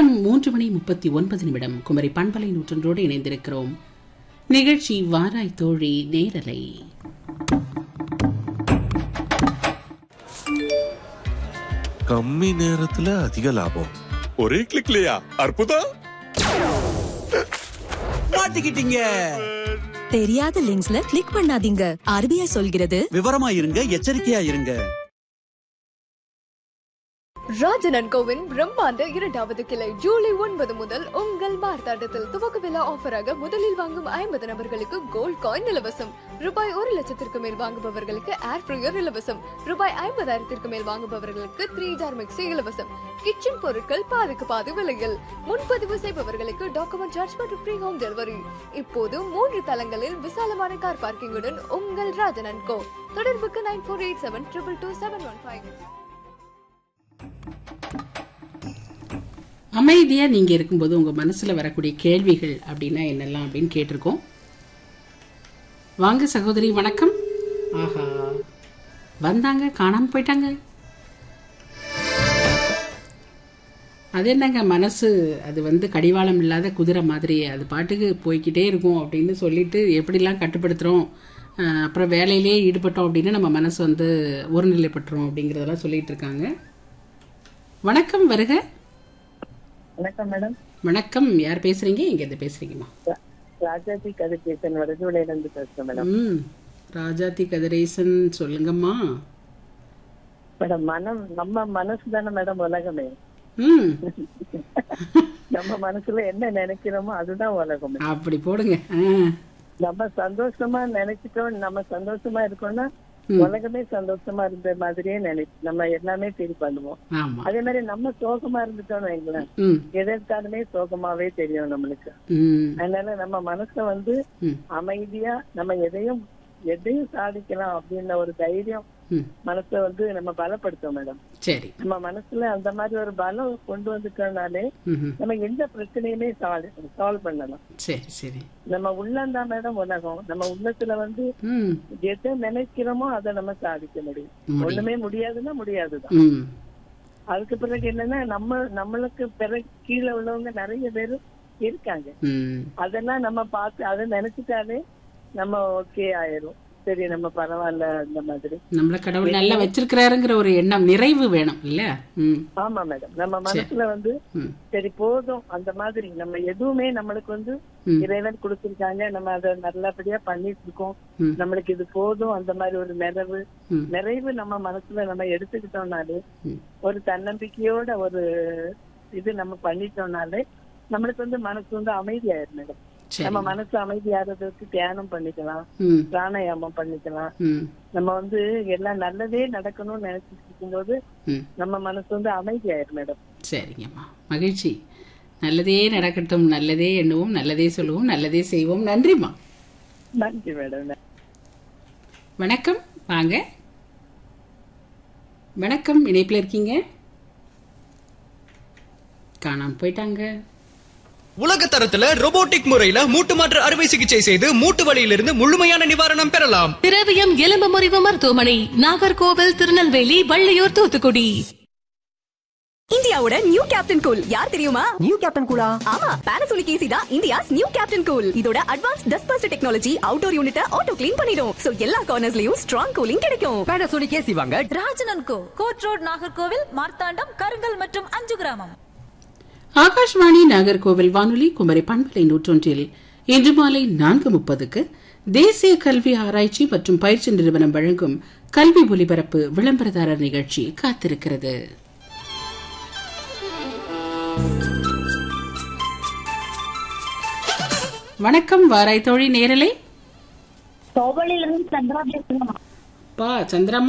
நேரம் மூன்று மணி முப்பத்தி ஒன்பது நிமிடம் குமரி பண்பலை நூற்றன்றோடு இணைந்திருக்கிறோம் நிகழ்ச்சி வாராய் தோழி நேரலை கம்மி நேரத்துல அதிக லாபம் ஒரே கிளிக்லயா அற்புதம் மாட்டிக்கிட்டீங்க தெரியாத லிங்க்ஸ்ல கிளிக் பண்ணாதீங்க ஆர்பிஐ சொல்கிறது விவரமா இருங்க எச்சரிக்கையா இருங்க ராஜன் அண்ட் கோவின் பிரம்மாண்ட இரண்டாவது கிளை ஜூலை ஒன்பது முதல் உங்கள் மார்த்தாண்டத்தில் துவக்க விழா ஆஃபராக முதலில் வாங்கும் ஐம்பது நபர்களுக்கு கோல்ட் காயின் இலவசம் ரூபாய் ஒரு லட்சத்திற்கு மேல் வாங்குபவர்களுக்கு ஏர் ஃப்ரையர் இலவசம் ரூபாய் ஐம்பதாயிரத்திற்கு மேல் வாங்குபவர்களுக்கு த்ரீ ஜார் மிக்சி இலவசம் கிச்சன் பொருட்கள் பாதிக்கு பாதி விலையில் முன்பதிவு செய்பவர்களுக்கு டாக்குமெண்ட் சார்ஜ் மற்றும் ஃப்ரீ ஹோம் டெலிவரி இப்போது மூன்று தளங்களில் விசாலமான கார் பார்க்கிங்குடன் உங்கள் ராஜன் அண்ட் கோ தொடர்புக்கு nine four eight seven triple two seven one five அமைதியா நீங்க இருக்கும்போது உங்க மனசுல வரக்கூடிய கேள்விகள் அப்படின்னா என்னெல்லாம் அப்படின்னு கேட்டிருக்கோம் வாங்க சகோதரி வணக்கம் ஆஹா வந்தாங்க காணாம போயிட்டாங்க அது என்னங்க மனசு அது வந்து கடிவாளம் இல்லாத குதிரை மாதிரி அது பாட்டுக்கு போய்க்கிட்டே இருக்கும் அப்படின்னு சொல்லிட்டு எப்படிலாம் கட்டுப்படுத்துகிறோம் அப்புறம் வேலையிலே ஈடுபட்டோம் அப்படின்னு நம்ம மனசு வந்து ஒருநிலைப்பட்டுரும் அப்படிங்கிறதெல்லாம் சொல்லிட்டு இருக்காங்க வணக்கம் வருக வணக்கம் மேடம் வணக்கம் யார் பேசுறீங்க எங்க இருந்து பேசுறீங்கம்மா ராஜாஜி கதிர்கேசன் வடதுவிலையில இருந்து பேசுறேன் மேடம் ம் ராஜாத்தி கதிரேசன் சொல்லுங்கம்மா மேடம் மனம் நம்ம மனசு தானே மேடம் உலகமே ம் நம்ம மனசுல என்ன நினைக்கிறோமோ அதுதான் உலகம் அப்படி போடுங்க ஆ, நம்ம சந்தோஷமா நினைச்சிட்டோம் நம்ம சந்தோஷமா இருக்கோம்னா உலகமே சந்தோஷமா இருந்த மாதிரியே நினை நம்ம எல்லாமே ஃபீல் பண்ணுவோம் ஆமா அதே மாதிரி நம்ம சோகமா இருந்துட்டோம்னு வைங்களேன் ம் எதற்காலுமே சோகமாவே தெரியும் நம்மளுக்கு ம் அதனால நம்ம மனச வந்து ம். அமைதியா நம்ம எதையும் எதையும் சாதிக்கலாம் அப்படின்ற ஒரு தைரியம் ம் மனசை வந்து நம்ம பலப்படுத்தும் மேடம் சரி நம்ம மனசுல அந்த மாதிரி ஒரு பலம் கொண்டு வந்துட்டோம்னாலே ம் நம்ம எந்த பிரச்சனையுமே சால்வ் பண்ணலாம் சரி சரி நம்ம உள்ளந்தான் மேடம் உலகம் நம்ம உள்ளத்துல வந்து ம் எதை நினைக்கிறோமோ அதை நம்ம சாதிக்க முடியும் முடியும். ஒண்ணுமே முடியாதுன்னா முடியாதுதான் ம் அதுக்கு பிறகு என்னன்னா நம்ம நம்மளுக்கு பிறகு கீழே உள்ளவங்க நிறைய பேர் இருக்காங்க ம் அதெல்லாம் நம்ம பார்த்து அதை நினைச்சிட்டாலே நம்ம ஓகே ஆயிரும் சரி நம்ம பரவாயில்ல அந்த மாதிரி நம்மள கடவுள் நல்லா வச்சிருக்கிறாருங்கிற ஒரு எண்ணம் நிறைவு வேணும் இல்ல ம் ஆமா மேடம் நம்ம மனசுல வந்து ம் சரி போதும் அந்த மாதிரி நம்ம எதுவுமே நம்மளுக்கு வந்து ம். இறைவன் கொடுத்திருக்காங்க நம்ம அதை நல்லபடியா பண்ணிட்டு இருக்கோம் ம். நம்மளுக்கு இது போதும் அந்த மாதிரி ஒரு நிறைவு ம். நிறைவு நம்ம மனசுல நம்ம எடுத்துக்கிட்டோம்னாலே ம். ஒரு தன்னம்பிக்கையோட ஒரு இது நம்ம பண்ணிட்டோம்னாலே நம்மளுக்கு வந்து மனசு வந்து அமைதியாயிரும் மேடம் சரி நம்ம மனசு அமைதியாகிறதுக்கு தியானம் பண்ணிக்கலாம் ம் பிராணாயாமம் பண்ணிக்கலாம் ம் நம்ம வந்து எல்லாம் நல்லதே நடக்கணும்னு நினைச்சிட்டு இருக்கும்போது ம் நம்ம மனசு வந்து அமைதியாயிரும் மேடம் சரிங்கம்மா மகிழ்ச்சி நல்லதே நடக்கட்டும் நல்லதே எண்ணுவோம் நல்லதே சொல்லுவோம் நல்லதே செய்வோம் நன்றிம்மா நன்றி மேடம் வணக்கம் வாங்க வணக்கம் இணைப்பில் இருக்கீங்க காணாம போயிட்டாங்க உலக தரத்துல robotic முறையில மூட்டு மாற்று அறுவை சிகிச்சை செய்து மூட்டு வலியிலிருந்து முழுமையான நிவாரணம் பெறலாம் திரவியம் எலும்பு முறிவு மருத்துவமனை நாகர்கோவில் திருநெல்வேலி வள்ளியூர் தூத்துக்குடி இந்தியாவோட நியூ கேப்டன் கூல் யார் தெரியுமா நியூ கேப்டன் கூலா ஆமா பானாசோனிக் ஏசி தான் இந்தியாஸ் நியூ கேப்டன் கூல் இதோட advance dust bust technology outdoor யூனிட்ட ஆட்டோ க்ளீன் பண்ணிடும் சோ எல்லா கார்னர்ஸ்லயும் ஸ்ட்ராங் கூலிங் கிடைக்கும் பேனாசோனிக் ஏசி வாங்க ராஜனன் co court road Nagercoil Marthandam Karungal மற்றும் அஞ்சு கிராமம் ஆகாஷ்வாணி நாகர்கோவில் வானொலி குமரி பண்பலை நூற்றொன்றில் இன்று மாலை நான்கு முப்பதுக்கு தேசிய கல்வி ஆராய்ச்சி மற்றும் பயிற்சி நிறுவனம் வழங்கும் கல்வி ஒலிபரப்பு விளம்பரதாரர் நிகழ்ச்சி காத்திருக்கிறது வணக்கம் வாராய் தோழி நேரலை தோவளியிலிருந்து சந்திரா பேசுறேன் பா சந்திரம்மா